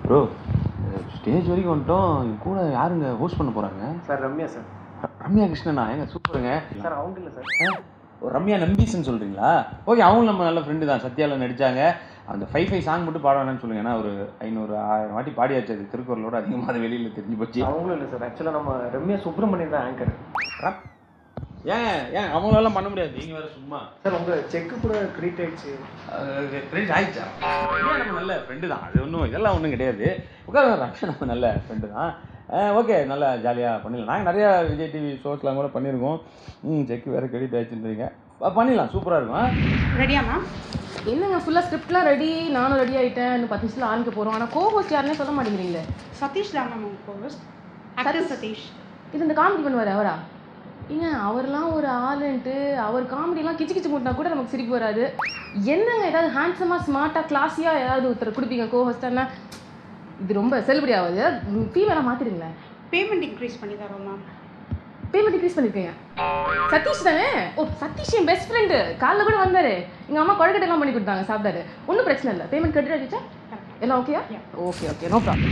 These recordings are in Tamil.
ப்ரோ ஸ்டேஜ் வரைக்கும் வந்துட்டோம் என் கூட யாருங்க ஹோஸ்ட் பண்ண போகிறாங்க சார் ரம்யா சார் ரம்யா கிருஷ்ணனா ஏங்க சூப்பருங்க சார் அவங்க இல்லை சார் ஆ, ஓ, ரம்யா நம்பீஸ்ன்னு சொல்கிறீங்களா ஓகே அவங்களும் நம்ம நல்ல ஃப்ரெண்டு தான் சத்யாவில் நடித்தாங்க அந்த ஃபைவ் ஃபைவ் சாங் மட்டும் பாட வேணாம்னு சொல்லுங்க ஏன்னா ஒரு ஐநூறு ஆயிரம் வாட்டி பாடியாச்சு அது திருக்குறளோட அதிகமாக அது வெளியில் தெரிஞ்சு போச்சு அவங்களும் இல்லை சார் ஆக்சுவலாக நம்ம ரம்யா சுப்பிரமணியன் தான் ஆங்கர் ரம்- ஏன் ஏன் அவங்களால பண்ண முடியாது நீங்கள் வேறு சும்மா சார் உங்கள் செக்கு கூட கிரெடிட் ஆயிடுச்சு ஃப்ரெண்ட் ஆயிடுச்சா ரம்யா நம்ம நல்ல ஃப்ரெண்டு தான் அது ஒன்றும் இதெல்லாம் ஒன்றும் கிடையாது உட்கார ரம்யா நம்ம நல்ல ஃப்ரெண்டு தான் ஓகே நல்லா ஜாலியாக பண்ணிடலாம் நாங்கள் நிறையா விஜய் டிவி ஷோஸ்லாம் கூட பண்ணியிருக்கோம் ம் செக் வேறு கிரெடிட் ஆயிடுச்சுன்றீங்க ப- பண்ணிடலாம் சூப்பராக இருக்கும் ரெடியா மேம் என்னங்க ஃபுல்லாக ஸ்கிரிப்ட்லாம் ரெடி நானும் ரெடி ஆயிட்டேன் இன்னும் பத்து நிமிஷத்தில் ஆரம்பிக்க போகிறோம் ஆனால் கோ ஹோஸ்ட் யாருன்னே சொல்ல மாட்டேங்கிறீங்களே சதீஷ் தான் மேம் உங்க கோவஸ்ட் ஆக்டர் சதீஷ் இது இந்த காமெடி பண்ணுவார் அவரா ஏங்க அவர்லாம் ஒரு ஆளுன்ட்டு அவர் காமெடிலாம் கிச்சு கிச்சு போட்டா கூட நமக்கு சிரிப்பு வராது என்னங்க ஏதாவது ஹேண்ட்ஸமாக ஸ்மார்ட்டாக கிளாஸியாக ஏதாவது ஒருத்தர் கொடுப்பீங்க கோ ஹோஸ்டர்னா இது ரொம்ப செல்லுபடி ஆகுது ஃபீமேலாக மாற்றிடுங்களேன் பேமெண்ட் இன்க்ரீஸ் பண்ணி தரோம் மேம் பேமெண்ட் இன்க்ரீஸ் பண்ணிருக்கீங்க சதீஷ் தானே ஓ சதீஷ் என் பெஸ்ட் ஃப்ரெண்டு காலைல கூட வந்தாரு எங்கள் அம்மா கொழக்கட்டைலாம் பண்ணி கொடுத்தாங்க சாப்பிட்டாரு ஒன்றும் பிரச்சனை இல்லை பேமெண்ட் கட்டிட்டு ஆகிடுச்சா எல்லாம் ஓகேயா okay okay no problem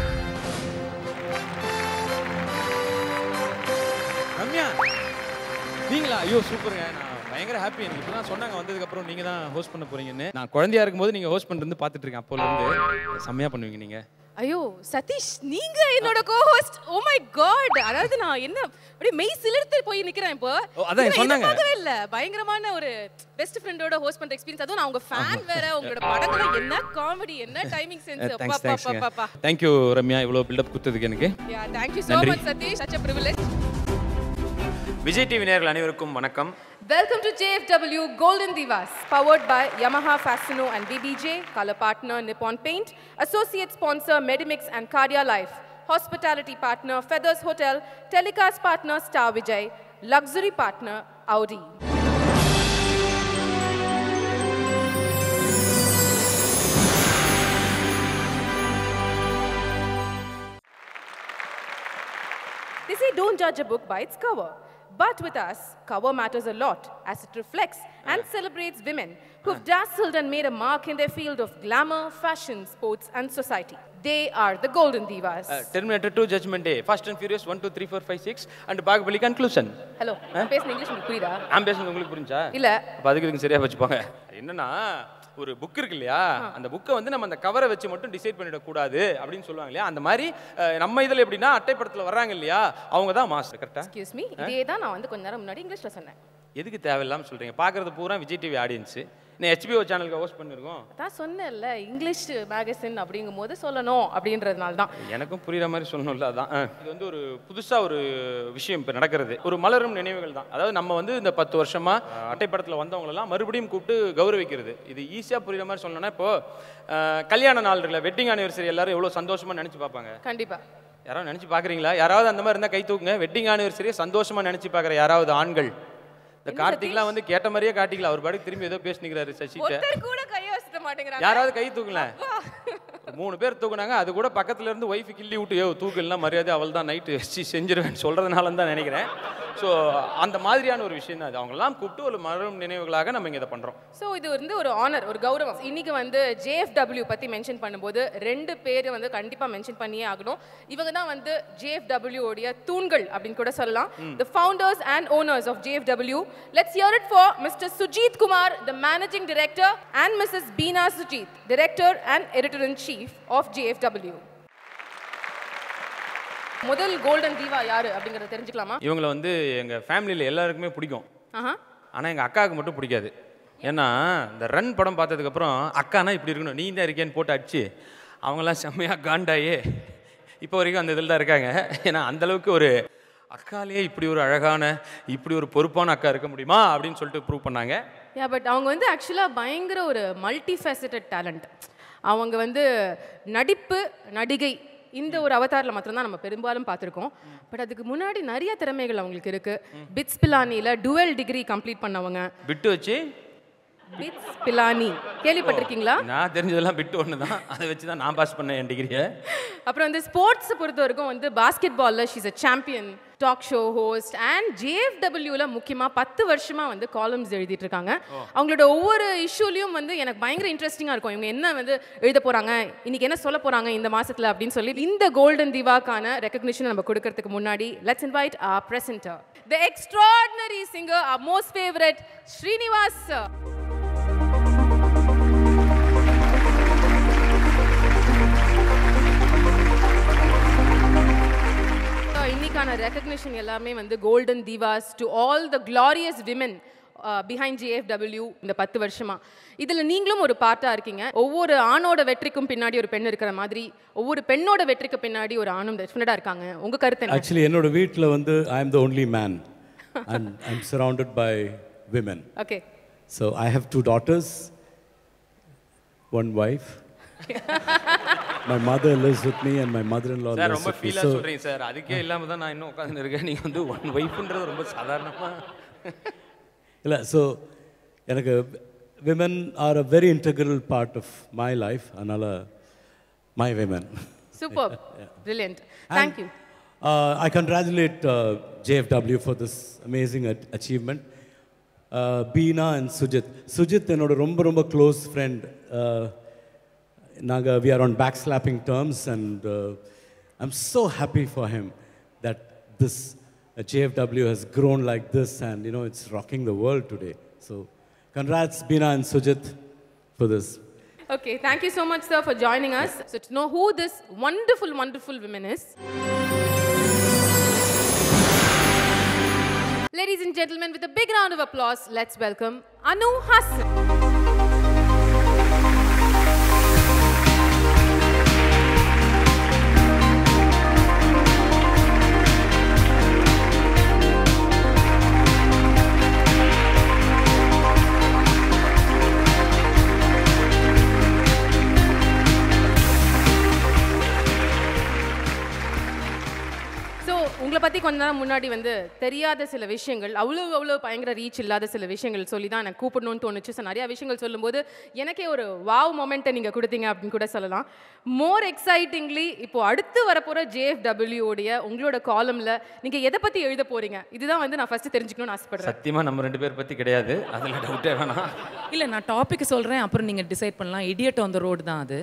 Ramya நீங்களா ஐயோ சூப்பருங்க நான் பயங்கர ஹாப்பி எனக்கு இப்போ தான் சொன்னாங்க வந்ததுக்கப்புறம் நீங்கள் தான் ஹோஸ்ட் பண்ண போறீங்கன்னு நான் குழந்தையா இருக்கும்போது நீங்கள் ஹோஸ்ட் பண்ணுறது பார்த்துட்டு இருக்கேன் அப்போலேருந்து செம்மையாக பண்ணுவீங்க நீங்கள் ஐயோ சதீஷ் நீங்க என்னோட கோஹோஸ்ட் ஓ மை காட் அதாவது நான் என்ன அப்படியே மெய் சிலிர்த்து போய் நிக்கிறேன் இப்போ ஓ, அதான் இது நான் சொன்னாங்க. எதிர்பார்க்கவே இல்ல பயங்கரமான ஒரு பெஸ்ட் ஃப்ரெண்டோட ஹோஸ்ட் பண்ற எக்ஸ்பீரியன்ஸ் அதுவும் நான் உங்க ஃபேன் வேற உங்களோட படத்துல என்ன காமெடி என்ன டைமிங் சென்ஸ் தேங்க்ஸ் அப்பா தேங்க்ஸ்ங்க அப்பா தேங்க்யூ ரம்யா இவ்வளோ பில்டப் கொடுத்ததுக்கு எனக்கு யா தேங்க் யூ so நன்றி. much Sathish such a privilege Vijay TV நேர்கள் அனைவருக்கும் வணக்கம் Welcome to JFW Golden Divas, powered by Yamaha Fascino and BBJ, color partner Nippon Paint, associate sponsor Medimix and Cardia Life, hospitality partner Feathers Hotel, telecast partner Star Vijay, luxury partner Audi. They say don't judge a book by its cover. But with us, cover matters a lot as it reflects and celebrates women who've dazzled and made a mark in their field of glamour, fashion, sports, and society. They are the Golden Divas. Terminator two judgment day fast and furious one two three four five six and Baahubali conclusion hello நான் பேசுன இங்கிலீஷ் உங்களுக்கு புரியுதா நான் பேசுனது உங்களுக்கு புரிஞ்சா இல்ல அப்போ அதுக்கு இதுக்கு சரியா வச்சுப்பாங்க என்னன்னா ஒரு புக் இருக்கு இல்லையா அந்த புக்கை வந்து நம்ம அந்த கவரை வச்சு மட்டும் டிசைட் பண்ணிடக்கூடாது அப்படின்னு சொல்லுவாங்க இல்லையா அந்த மாதிரி அஹ், நம்ம இதில் எப்படின்னா அட்டைப்படத்தில் வர்றாங்க இல்லையா அவங்க தான் மாஸ்டர் கரெக்டா எக்ஸ்கியூஸ் மீ இதே தான் நான் வந்து கொஞ்ச நேரம் முன்னாடி இங்கிலீஷ்ல சொன்னேன் எதுக்கு தேவையில்லாமல் சொல்கிறீங்க பார்க்குறது பூரா விஜய் டிவி ஆடியன்ஸு நான் ஹெச்பிஓ சேனலுக்கு ஹோஸ்ட் பண்ணியிருக்கோம் அதான் சொன்னேன்ல இங்கிலீஷ் மேகசின் அப்படிங்கும் போது சொல்லணும் அப்படின்றதுனால தான் எனக்கும் புரியுற மாதிரி சொல்லணும்ல அதான் அஹ். இது வந்து ஒரு புதுசாக ஒரு விஷயம் இப்போ நடக்கிறது ஒரு மலரும் நினைவுகள் தான் அதாவது நம்ம வந்து இந்த பத்து வருஷமா அஹ், அட்டைப்படத்தில் வந்தவங்களெல்லாம் மறுபடியும் கூப்பிட்டு கௌரவிக்கிறது இது ஈஸியாக புரியுற மாதிரி சொல்லணும்னா இப்போ அஹ், கல்யாண நாள் இருக்குல்ல வெட்டிங் ஆனிவர்சரி எல்லாரும் எவ்வளோ சந்தோஷமா நினச்சி பார்ப்பாங்க கண்டிப்பா யாராவது நினச்சி பார்க்குறீங்களா யாராவது அந்த மாதிரி இருந்தால் கை தூக்குங்க வெட்டிங் ஆனிவர்சரியை சந்தோஷமா நினச்சி பார்க்குற யாராவது ஆண்கள் இந்த கார்த்திக்லாம் வந்து கேட்ட மாதிரியே கார்த்திக்ல அவர் பாட்டுக்கு திரும்பி ஏதோ பேசினிக்கிறாரு சசிகிட்ட ஒருத்தர் கூட கையை வச்சுக்க மாட்டேங்கிறாங்க யாராவது கை தூக்கல மூணு பேர் தூக்குனாங்க அது கூட பக்கத்துல இருந்து ஒய்ஃபு கிள்ளி விட்டு யோ தூக்கல்லாம் மரியாதை அவள் தான் நைட்டு வச்சு செஞ்சிருவேன்னு சொல்றதுனால தான் நினைக்கிறேன் ஸோ அந்த மாதிரியான ஒரு விஷயம் தான் அது அவங்கெல்லாம் கூப்பிட்டு ஒரு மறும் நினைவுகளாக நம்ம இங்கே இதை பண்றோம் ஸோ இது வந்து ஒரு ஆனர் ஒரு கௌரவம் இன்னைக்கு வந்து ஜேஎஃப்டபிள்யூ பத்தி மென்ஷன் பண்ணும்போது ரெண்டு பேர் வந்து கண்டிப்பா மென்ஷன் பண்ணியே ஆகணும் இவங்க தான் வந்து JFW உடைய தூண்கள் அப்படின்னு கூட சொல்லலாம் the founders and owners of JFW let's hear it for mister Sujith Kumar the managing director and missus Beena Sujith director and editor in chief of JFW முதல் கோல்டன் தீவா யாரு அப்படிங்கறத தெரிஞ்சுக்கலாமா இவங்களை வந்து எங்க ஃபேமிலியில் எல்லாருக்குமே பிடிக்கும் ஆஹா ஆனா எங்க அக்காவுக்கு மட்டும் பிடிக்காது ஏன்னா இந்த ரன் படம் பார்த்ததுக்கப்புறம் அக்கானா இப்படி இருக்கணும் நீ தான் இருக்கேன்னு போட்டு அடிச்சு அவங்கெல்லாம் செம்மையாக காண்டாயே இப்போ வரைக்கும் அந்த இதில் தான் இருக்காங்க ஏன்னா அந்த அளவுக்கு ஒரு அக்காலேயே இப்படி ஒரு அழகான இப்படி ஒரு பொறுப்பான அக்கா இருக்க முடியுமா அப்படின்னு சொல்லிட்டு ப்ரூவ் பண்ணாங்க யா பட் அவங்க வந்து ஆக்சுவலாக பயங்கர ஒரு மல்டி ஃபேசட்டட் டேலண்ட் அவங்க வந்து நடிப்பு நடிகை இந்த ஒரு அவதாரில் மாத்திரம்தான் நம்ம பெரும்பாலும் பார்த்துருக்கோம் பட் அதுக்கு முன்னாடி நிறைய திறமைகள் அவங்களுக்கு இருக்கு பிட்ஸ் பிலானியில் டுவெல் டிகிரி கம்ப்ளீட் பண்ணவங்க விட்டு வச்சு பிட்ஸ் பிலானி கேள்விப்பட்டிருக்கீங்களா நான் தெரிஞ்சதெல்லாம் பிட்டு ஒன்று தான் அதை வச்சு தான் நான் பாஸ் பண்ணேன் என் டிகிரியை அப்புறம் வந்து ஸ்போர்ட்ஸ் பொறுத்த வரைக்கும் வந்து பாஸ்கெட் பால்ல she's a champion talk show host and ஜேஎஃப்டபிள்யூல முக்கியமாக பத்து வருஷமா வந்து காலம்ஸ் எழுதிட்டு இருக்காங்க அவங்களோட ஒவ்வொரு இஷ்யூலையும் வந்து எனக்கு பயங்கர இன்ட்ரெஸ்டிங்காக இருக்கும் இவங்க என்ன வந்து எழுத போறாங்க இன்னைக்கு என்ன சொல்ல போறாங்க இந்த மாசத்துல அப்படின்னு சொல்லி இந்த கோல்டன் திவாக்கான ரெக்கக்னிஷன் நம்ம கொடுக்கறதுக்கு முன்னாடி let's invite a presenter the extraordinary singer our most favourite Srinivas sir. So, இன்னைக்கான ரெக்கக்னிஷன் எல்லாமே வந்து golden divas to all the glorious women behind JFW இந்த பத்து வருஷமா இதுல நீங்களும் ஒரு பார்ட்டா இருக்கீங்க ஒவ்வொரு ஆணோட வெற்றிக்கும் பின்னாடி ஒரு பெண் இருக்கிற மாதிரி ஒவ்வொரு பெண்ணோட வெற்றிக்கு பின்னாடி ஒரு ஆணும் டெஃபினட்டா இருக்காங்க உங்க கருத்து என்ன ஆக்சுவலி என்னோட வீட்டில் வந்து I am the only man and I am surrounded by women okay so I have two daughters one wife my mother lives with me and my mother-in-law sir lives ரொம்ப with me. ஃபீலாக So, சொல்கிறீங்க சார் அதுக்கே இல்லாமல் தான் நான் இன்னும் உட்காந்து இருக்கேன் நீங்கள் வந்து ஒன் ஒய்ஃப்ன்றது ரொம்ப சாதாரணமாக இல்லை ஸோ எனக்கு women are a very integral part of my life அதனால் my women super brilliant thank you Uh, I congratulate uh, JFW for this amazing a- achievement. Uh, Beena and Sujit. Sujit என்னோட ரொம்ப ரொம்ப க்ளோஸ் ஃப்ரெண்ட் நாங்கள் we are on back slapping terms and I am so happy for him that this JFW has grown like this and you know it's rocking the world today. So congrats Beena and Sujit for this. Okay, thank you so much, sir, for joining us. So, to know who this wonderful, wonderful woman is. Ladies and gentlemen, with a big round of applause, let's welcome Anu Hassan. So உங்களை பற்றி கொஞ்ச நேரம் முன்னாடி வந்து தெரியாத சில விஷயங்கள் அவ்வளோ அவ்வளோ பயங்கர ரீச் இல்லாத சில விஷயங்கள் சொல்லி தான் எனக்கு கூப்பிடணும்னு தோணுச்சு ஸோ நிறையா விஷயங்கள் சொல்லும்போது எனக்கே ஒரு வாவ் மொமெண்ட்டை நீங்கள் கொடுத்தீங்க அப்படின்னு கூட சொல்லலாம் மோர் எக்ஸைட்டிங்லி இப்போ அடுத்து வரப்போகிற ஜேஎஃப்டபிள்யூ உடைய உங்களோட காலமில் நீங்கள் எதை பற்றி எழுத போகிறீங்க இதுதான் வந்து நான் ஃபஸ்ட்டு தெரிஞ்சுக்கணும்னு ஆசைப்படுறேன் சத்தியமாக நம்ம ரெண்டு பேர் பற்றி கிடையாது அதில் டவுட்டே வேணாம் இல்லை நான் டாபிக் சொல்கிறேன் அப்புறம் நீங்கள் டிசைட் பண்ணலாம் இடியட் ஆன் த ரோடு தான் அது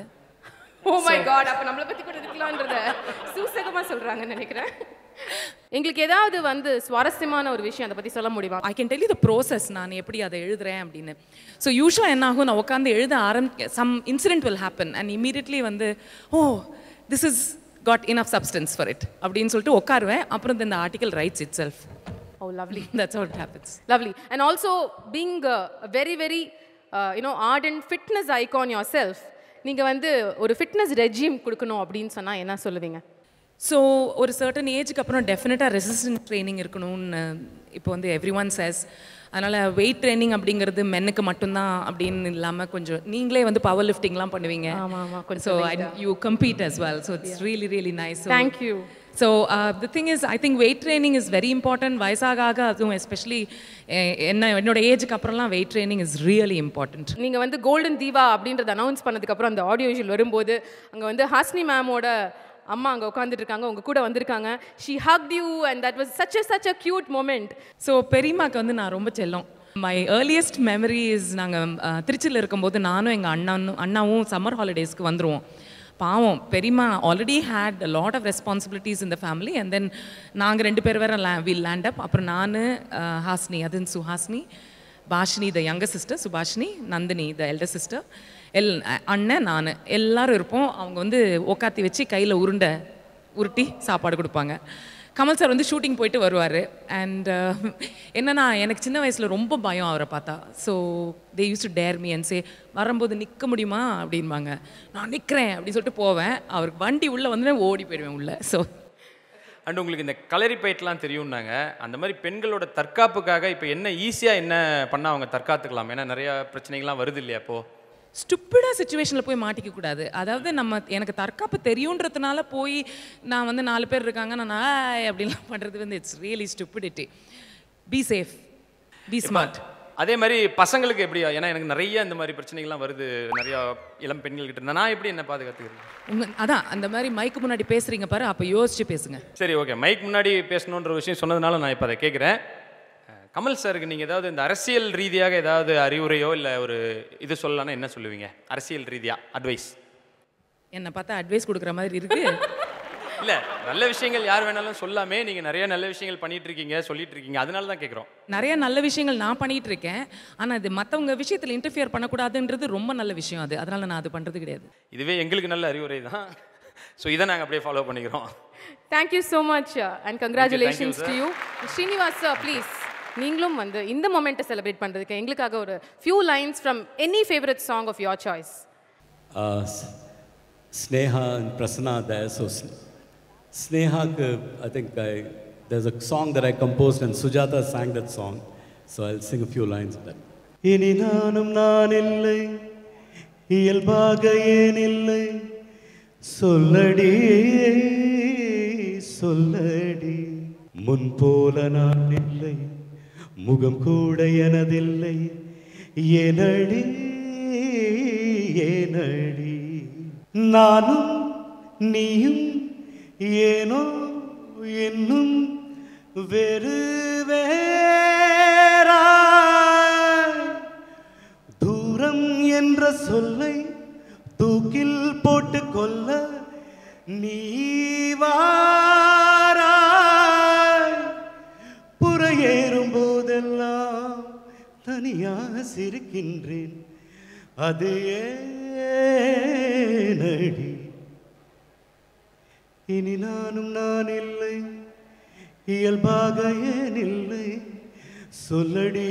ஓ மை காட் அப்போ நம்மளை பற்றி கூட இருக்கலான்றத சூசகமாக சொல்கிறாங்கன்னு நினைக்கிறேன் எங்களுக்கு ஏதாவது வந்து சுவாரஸ்யமான ஒரு விஷயம் அதை பற்றி சொல்ல முடியுமா I can tell the process நான் எப்படி அதை எழுதுறேன் அப்படின்னு ஸோ யூஸ்வலாக என்ன ஆகும் நான் உட்காந்து எழுத ஆரம்பி some incident will happen and immediately வந்து oh this is got enough substance for it அப்படின்னு சொல்லிட்டு உட்காருவேன் அப்புறம் இந்த article writes itself oh lovely that's how it happens Lovely. And also being a, a very, very, uh, you know, ardent fitness icon yourself, நீங்கள் வந்து ஒரு ஃபிட்னஸ் ரெஜிம் கொடுக்கணும் அப்படின்னு சொன்னால் என்ன சொல்லுவீங்க ஸோ ஒரு சர்டன் ஏஜுக்கு அப்புறம் டெஃபினட்டாக ரெசிஸ்டன்ட் ட்ரைனிங் இருக்கணும்னு இப்போ வந்து எவ்ரி ஒன் சேஸ் அதனால் வெயிட் ட்ரைனிங் அப்படிங்கிறது மென்னுக்கு மட்டும்தான் அப்படின்னு இல்லாமல் கொஞ்சம் நீங்களே வந்து பவர் லிஃப்டிங்லாம் பண்ணுவீங்க ஆமா, ஆமா, கொஞ்சம் so you compete as well so it's really really nice Thank you. So the thing is I think weight training is very important வயசாக ஆக அதுவும் எஸ்பெஷலி என்ன என்னோட ஏஜுக்கு அப்புறம்லாம் weight training is really important நீங்கள் வந்து கோல்டன் தீவா அப்படின்றத அனௌன்ஸ் பண்ணதுக்கப்புறம் அந்த ஆடியோ விஷுவல் வரும்போது அங்கே வந்து ஹாஸ்னி மேமோட அம்மா அங்கே உட்காந்துட்டு இருக்காங்க உங்க கூட வந்திருக்காங்க she hug you and that was such a such a cute moment so பெரியம்மாக்கு வந்து நான் ரொம்ப செல்லம் மை ஏர்லியஸ்ட் மெமரி இஸ் நாங்கள் திருச்சியில் இருக்கும்போது நானும் எங்கள் அண்ணனும் அண்ணாவும் சம்மர் ஹாலிடேஸ்க்கு வந்துருவோம் பாவம் பெரியம்மா already had a lot of responsibilities இந்த ஃபேமிலி அண்ட் தென் நாங்கள் ரெண்டு பேர் வேற வில் லேண்ட் அப் அப்புறம் நான் ஹாஸ்னி அதுன்னு Suhasini Bhashini the younger sister Subhashini Nandini the elder sister எல் அண்ணன் நான் எல்லாரும் இருப்போம் அவங்க வந்து உக்காத்தி வச்சு கையில் உருண்டை உருட்டி சாப்பாடு கொடுப்பாங்க கமல் சார் வந்து ஷூட்டிங் போயிட்டு வருவார் அண்ட் என்னன்னா எனக்கு சின்ன வயசில் ரொம்ப பயம் அவரை பார்த்தா so they used to dare me and say வரும்போது நிற்க முடியுமா அப்படின்பாங்க நான் நிற்கிறேன் அப்படின்னு சொல்லிட்டு போவேன் அவருக்கு வண்டி உள்ளே வந்து ஓடி போயிடுவேன் உள்ளே ஸோ அண்ட் உங்களுக்கு இந்த கலரி பயிட்டெலாம் தெரியும்னாங்க அந்த மாதிரி பெண்களோட தற்காப்புக்காக இப்போ என்ன ஈஸியாக என்ன பண்ணால் அவங்க தற்காத்துக்கலாம் ஏன்னா நிறையா பிரச்சனைகள்லாம் வருது இல்லையா இப்போது ஸ்டுப்பிடாக சுச்சுவேஷனில் போய் மாட்டிக்க கூடாது அதாவது நம்ம எனக்கு தற்காப்பு தெரியுன்றதுனால போய் நான் வந்து நாலு பேர் இருக்காங்க நான் ஆய் அப்படின்லாம் பண்ணுறது வந்து it's really stupidity be safe be smart அதே மாதிரி பசங்களுக்கு எப்படி ஏன்னா எனக்கு நிறைய இந்த மாதிரி பிரச்சனைகள்லாம் வருது நிறைய இளம் பெண்கள் கிட்ட இருந்து. நான் எப்படி என்ன பாதுகாத்துக்கிறேன் உங்க அதான் அந்த மாதிரி மைக்கு முன்னாடி பேசுறீங்க பாரு அப்போ யோசிச்சு பேசுங்க சரி ஓகே மைக் முன்னாடி பேசணுன்ற விஷயம் சொன்னதுனால நான் இப்போ அதை கேட்குறேன் கமல் சாருக்கு நீங்கள் ஏதாவது இந்த அரசியல் ரீதியாக ஏதாவது அறிவுரையோ இல்லை ஒரு இது சொல்லலாம்னா என்ன சொல்லுவீங்க அரசியல் ரீதியாக அட்வைஸ் என்னை பார்த்தா அட்வைஸ் கொடுக்குற மாதிரி இருக்கு இல்லை நல்ல விஷயங்கள் யார் வேணாலும் சொல்லாமே நீங்கள் நிறைய நல்ல விஷயங்கள் பண்ணிட்டு இருக்கீங்க சொல்லிட்டு இருக்கீங்க அதனால தான் கேட்குறோம் நிறைய நல்ல விஷயங்கள் நான் பண்ணிட்டு இருக்கேன் ஆனால் அது மற்றவங்க விஷயத்தில் இன்டர்ஃபியர் பண்ணக்கூடாதுன்றது ரொம்ப நல்ல விஷயம் அது அதனால நான் அது பண்ணுறது கிடையாது இதுவே எங்களுக்கு நல்ல அறிவுரை தான் ஸோ இதை நாங்கள் அப்படியே ஃபாலோ பண்ணிக்கிறோம் thank you so much and congratulations sir. To you Srinivas sir please நீங்களும் வந்து இந்த மொமெண்ட்டை செலிப்ரேட் பண்ணுறதுக்கு எங்களுக்காக ஒரு few lines from any favourite song of your choice Uh, S- Sneha and Prasanna there. So S- Sneha, I think I, there's a song that I composed and Sujata sang that song. So I'll sing a few lines of that. இனி நானும் நான் இல்லை இயல்பாக ஏன் இல்லை சொல்லடி சொல்லடி முன் போல நான் இல்லை முகம் கூட எனதில்லை ஏனடி ஏனடி நானும் நீயும் ஏனோ என்னும் வெறு வேறாய் தூரம் என்ற சொல்லை தூக்கில் போட்டு கொல்ல நீ வாராய் புறையேறும் போதெல்லாம் தனியாக சிரிக்கின்றேன் அது ஏனடி இனி நானும் நான் இல்லை இயல்பாக ஏன் இல்லை சொல்லடி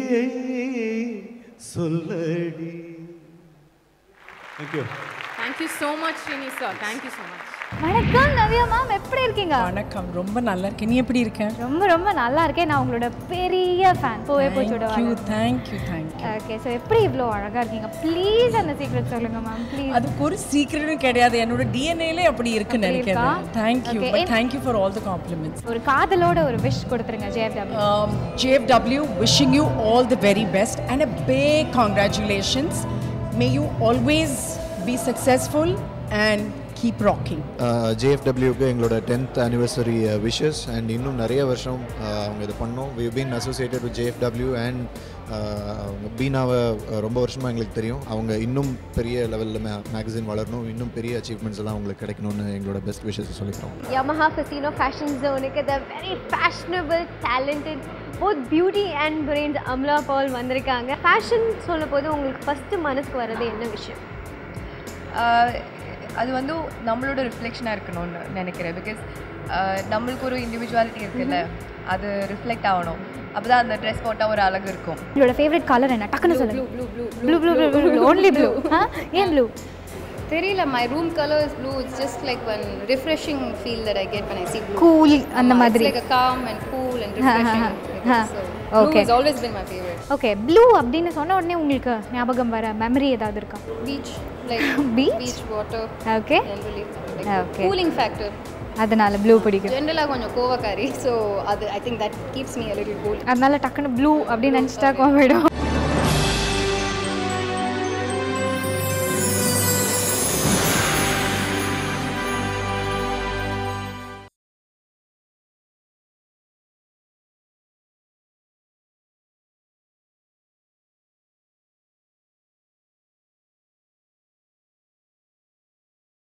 சொல்லடி thank you thank you so much Srini sir thank you so much வணக்கம் நவ்யா மேம் எப்படி இருக்கீங்க வணக்கம் ரொம்ப நல்லா இருக்கேன் நீ எப்படி இருக்க ரொம்ப ரொம்ப நல்லா இருக்கேன் நான் உங்களோட பெரிய ஃபேன் போவே போச்சோட thank you thank you thank you okay so எப்படி இவ்வளோ அழகா இருக்கீங்க ப்ளீஸ் அந்த சீக்ரெட் சொல்லுங்க மேம் ப்ளீஸ் அதுக்கு ஒரு சீக்கிரமும் கிடையாது என்னோட டிஎன்ஏலே அப்படி இருக்குன்னு அப்படி இருக்கா? நினைக்கிறேன் thank you Okay. But thank you for all the compliments ஒரு காதலோட ஒரு விஷ் கொடுத்துருங்க JFW Um, JFW, wishing you all the very best and a big congratulations. May you always be successful and keep rocking. ஜேஎஃப்டபிள்யூக்கு எங்களோட டென்த் ஆனிவர்சரி விஷஸ் அண்ட் இன்னும் நிறைய வருஷம் uh, அவங்க இது பண்ணோம் we been associated with JFW and பீனாவை uh, ரொம்ப வருஷமாக எங்களுக்கு தெரியும் அவங்க இன்னும் பெரிய லெவலில் மே மேகசின் வளரணும் இன்னும் பெரிய அச்சீவ்மெண்ட்ஸ் எல்லாம் அவங்களுக்கு கிடைக்கணும்னு எங்களோட பெஸ்ட் விஷஸ் சொல்லிக்கிறோம் Yamaha Casino Fashion Zone க்கு the very fashionable, talented, both beauty and brains Amala Paul வந்திருக்காங்க ஃபேஷன் சொல்லும் போது உங்களுக்கு ஃபர்ஸ்ட் மனசுக்கு வர்றது என்ன விஷயம் அது வந்து நம்மளோட ரிஃப்ளெக்ஷனாக இருக்கணும்னு நினைக்கிறேன் பிகாஸ் நம்மளுக்கு ஒரு இண்டிவிஜுவாலிட்டி இருக்குல்ல அது ரிஃப்ளெக்ட் ஆகணும் அப்போ தான் அந்த ட்ரெஸ் போட்டால் ஒரு அழகு இருக்கும் உங்களோட ஃபேவரட் கலர் என்ன டக்குன்னு சொல்லுங்க blue blue blue blue only blue ஏன் ப்ளூ தெரியல my room colour is blue it's just like one refreshing feel that I get when I see blue Cool, அந்த மாதிரி. Like a calm and cool and Ha, ha, refreshing ha. so Okay. blue has always been my favorite okay blue அப்படின்னு சொன்ன உடனே உங்களுக்கு ஞாபகம் வர மெமரி ஏதாவது இருக்கா beach like Beach? beach water Okay. generally like Okay. cooling factor அதனால ப்ளூ பிடிக்கும் ஜென்ரலாக கொஞ்சம் கோவக்காரி ஸோ அது I think that keeps me a little cool அதனால டக்குன்னு ப்ளூ அப்படின்னு நினச்சிட்டா கோவிடும்